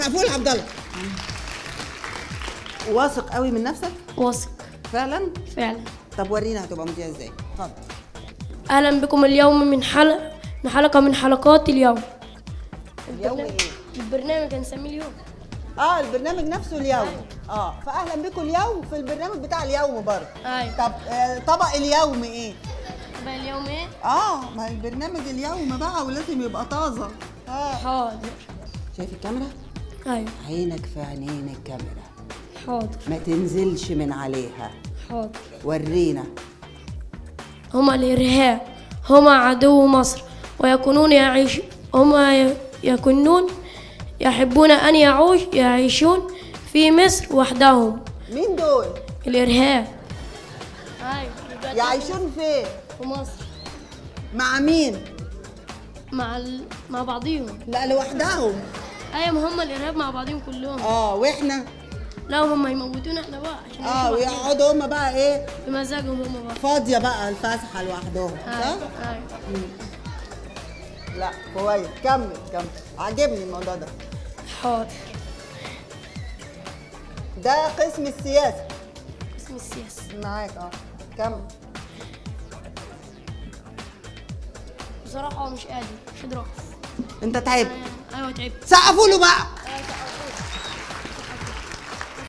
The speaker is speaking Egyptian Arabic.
سقفوا له عبد الله واثق قوي من نفسك واثق فعلا فعلا طب ورينا هتبقى مذيع ازاي اتفضل اهلا بكم اليوم من حلقه من حلقه من حلقات اليوم اليوم ايه البرنامج هنسميه اليوم اه البرنامج نفسه اليوم اه فاهلا بكم اليوم في البرنامج بتاع اليوم برضه ايوه طب آه طبق اليوم ايه بقى اليوم ايه اه ما البرنامج اليوم بقى ولازم يبقى طازه اه حاضر شايف الكاميرا ايوه عينك في عينين الكاميرا حاضر ما تنزلش من عليها حاضر ورينا هما الإرهاب هما عدو مصر ويكونون يعيش هما ي- يكونون يحبون أن يعوش يعيشون في مصر وحدهم مين دول الإرهاب أيوة يعيشون فين في مصر مع مين مع ال... مع بعضهم لا لوحدهم أيوة ما هم الإرهاب مع بعضهم كلهم اه واحنا لا هم يموتونا احنا بقى عشان اه نعيش ويقعدوا هم بقى ايه بمزاجهم هم بقى فاضيه بقى الفسحه لوحدهم صح أيوة أيوة لا كويس كمل كمل عجبني الموضوع ده حاضر ده قسم السياسه اسم السياسة معاك اه كمل بصراحة هو مش قادر مش قادر أقف انت تعبت أيوة تعبت سقفوا له بقى